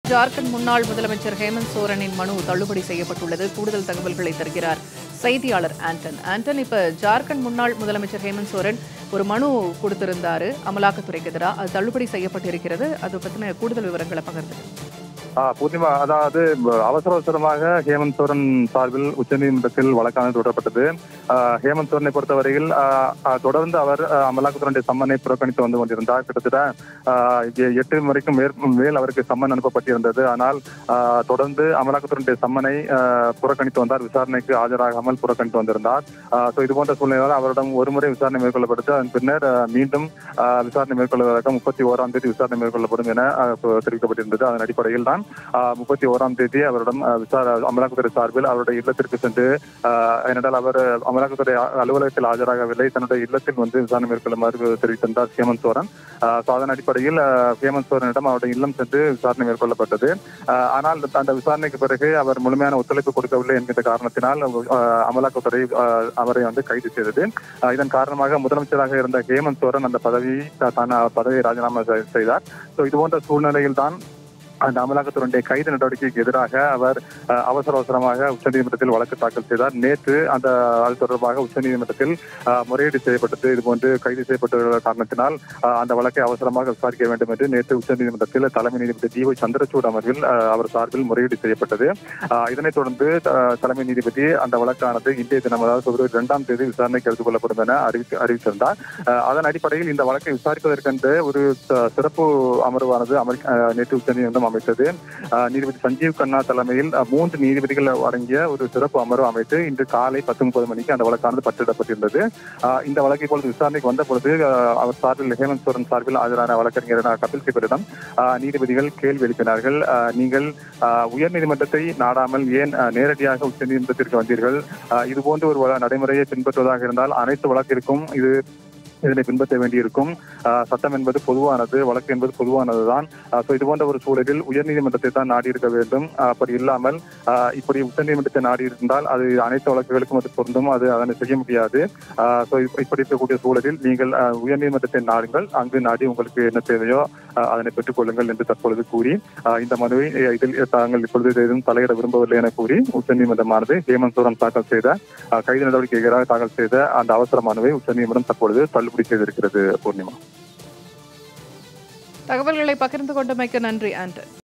ஜார்க்கண்ட் முன்னாள் முதலமைச்சர் ஹேமந்த் சோரனின் மனு தள்ளுபடி செய்யப்பட்டுள்ளது கூடுதல் தகவல்களை தருகிறார் செய்தியாளர் ஆண்டன் ஆண்டன் இப்ப ஜார்க்கண்ட் முன்னாள் முதலமைச்சர் ஹேமந்த் சோரன் ஒரு மனு கொடுத்திருந்தாரு அமலாக்கத்துறைக்கு எதிராக அது தள்ளுபடி செய்யப்பட்டிருக்கிறது அது பத்தின கூடுதல் விவரங்களை பகிர்ந்து ஆ, பூர்ணிமா அதாவது ப- அவசர அவசரமாக ஹேமந்த் சோரன் சார்பில் உச்சநீதிமன்றத்தில் வழக்கானது தொடரப்பட்டது ஆ, ஹேமந்த் சோரனை பொறுத்தவரையில் ஆ, ஆ, தொடர்ந்து அவர் ஆ, அமலாக்கத்துறையுடைய சம்மனை புறக்கணித்து வந்து கொண்டிருந்தார் கிட்டத்தட்ட ஆ, எ- எட்டு முறைக்கும் மேற் மேல் அவருக்கு சம்மன் அனுப்பப்பட்டிருந்தது ஆனால் ஆ, தொடர்ந்து அமலாக்கத்துறையுடைய சம்மனை ஆ, புறக்கணித்து வந்தார் விசாரணைக்கு ஆஜராகாமல் புறக்கணித்து வந்திருந்தார் ஸோ இது போன்ற சூழ்நிலையால் அவரிடம் ஒரு முறை விசாரணை மேற்கொள்ளப்பட்டது அதன் பின்னர் ஆ, மீண்டும் ஆ, விசாரணை மேற்கொள்வதற்காக முப்பத்தி ஓராம் தேதி விசாரணை மேற்கொள்ளப்படும் என ஆ, தெரிவிக்கப்பட்டிருந்தது அதன் அடிப்படையில் தான் முப்பத்தி ஓராம் தேதி அவரிடம் ஆ, விசார அமலாக்கத்துறை சார்பில் அவருடைய இல்லத்திற்கு சென்று ஆ, ஏனென்றால் அவர் அமலாக்கத்துறை அ- அலுவலகத்தில் ஆஜராகவில்லை தன்னுடைய இல்லத்தில் வந்து விசாரணை மேற்கொள்ளுமாறு தெரிவித்திருந்தார் ஹேமந்த் சோரன் ஆ, ஸோ அதன் அடிப்படையில் ஆ, ஹேமந்த் சோரனிடம் அவருடைய இல்லம் சென்று விசாரணை மேற்கொள்ளப்பட்டது ஆ, ஆனால் அந்த- அந்த விசாரணைக்கு பிறகு அவர் முழுமையான ஒத்துழைப்பு கொடுக்கவில்லை என்கிற காரணத்தினால் ஆ, அமலாக்கத்துறை ஆ, அவரை வந்து கைது செய்தது ஆ, இதன் காரணமாக முதலமைச்சராக இருந்த ஹேமந்த் சோரன் அந்த பதவி தான் பதவியை ராஜினாமா செ- செய்தார் ஸோ இது போன்ற சூழ்நிலையில் தான் அந்த அமலாக்கத்துறையுடைய கைது நடவடிக்கைக்கு எதிராக அவர் அஹ், அவசர அவசரமாக உச்சநீதிமன்றத்தில் வழக்கு தாக்கல் செய்தார் நேற்று அந்த அது தொடர்பாக உச்சநீதிமன்றத்தில் அஹ், முறையீடு செய்யப்பட்டது இதுபோன்று கைது செய்யப்பட்டுள்ள காரணத்தினால் அஹ், அந்த வழக்கை அவசரமாக விசாரிக்க வேண்டும் என்று நேற்று உச்சநீதிமன்றத்தில் தலைமை நீதிபதி டி ஒய் சந்திரசூட் அமர்வில் அஹ், அவர் சார்பில் முறையீடு செய்யப்பட்டது அஹ், இதனைத் தொடர்ந்து அஹ், தலைமை நீதிபதி அந்த வழக்கானது இன்றைய தினம் அதாவது பிப்ரவரி இரண்டாம் தேதி விசாரணைக்கு எடுத்துக் கொள்ளப்படும் என அறிவித்து அறிவித்திருந்தார் அஹ், அதன் அடிப்படையில் இந்த வழக்கை விசாரிப்பதற்கென்று ஒரு ச- சிறப்பு அமர்வானது அமெரிக்க அஹ், நேற்று உச்சநீதிமன்றம் அமைத்தது அஹ், நீதிபதி சஞ்சீவ் கண்ணா தலைமையில் அஹ், மூன்று நீதிபதிகள் அடங்கிய ஒரு சிறப்பு அமர்வு அமைத்து இன்று காலை பத்து முப்பது மணிக்கு அந்த வழக்கானது பட்டிடப்பட்டிருந்தது அஹ், இந்த வழக்கு இப்பொழுது விசாரணைக்கு வந்த பொழுது அஹ், அவர் சார்பில் ஹேமந்த் சோரன் சார்பில் ஆஜரான வழக்கறிஞர் கபில் சிபலிடம் அஹ், நீதிபதிகள் கேள்வி எழுப்பினார்கள் அஹ், நீங்கள் அஹ், உயர்நீதிமன்றத்தை நாடாமல் ஏன் அஹ், நேரடியாக உச்சநீதிமன்றத்திற்கு வந்தீர்கள் அஹ், இது போன்ற ஒரு வழ- நடைமுறையை பின்பற்றுவதாக இருந்தால் அனைத்து வழக்கிற்கும் இது இதனை பின்பற்ற வேண்டியிருக்கும் ஆஹ் சட்டம் என்பது பொதுவானது வழக்கு என்பது பொதுவானதுதான் ஸோ இது போன்ற ஒரு சூழலில் உயர்நீதிமன்றத்தை தான் நாடி இருக்க வேண்டும் ஆஹ் அப்படி இல்லாமல் ஆஹ் இப்படி உச்சநீதிமன்றத்தை நாடி இருந்தால் அது அனைத்து வழக்குகளுக்கும் அது பொருந்தும் அது அதனை செய்ய முடியாது ஸோ இப்படி இருக்கக்கூடிய சூழலில் நீங்கள் ஆஹ் உயர்நீதிமன்றத்தை நாடுங்கள் அங்கு நாடி உங்களுக்கு என்ன தேவையோ ஆஹ் அதனை பெற்றுக் கொள்ளுங்கள் என்று தற்பொழுது கூறி ஆஹ் இந்த மனுவை அஹ் இதில் தாங்கள் இப்பொழுது எதுவும் தலையிட விரும்பவில்லை என கூறி உச்சநீதிமன்றமானது ஹேமந்த் சோரன் தாக்கல் செய்த ஆஹ் கைது நடவடிக்கை எதிராக தாக்கல் செய்த அந்த அவசர மனுவை உச்சநீதிமன்றம் தற்பொழுது தள்ளுபடி செய்திருக்கிறது பூர்ணிமா தகவல்களை பகிர்ந்து கொண்டமைக்கு நன்றி ஆண்டன்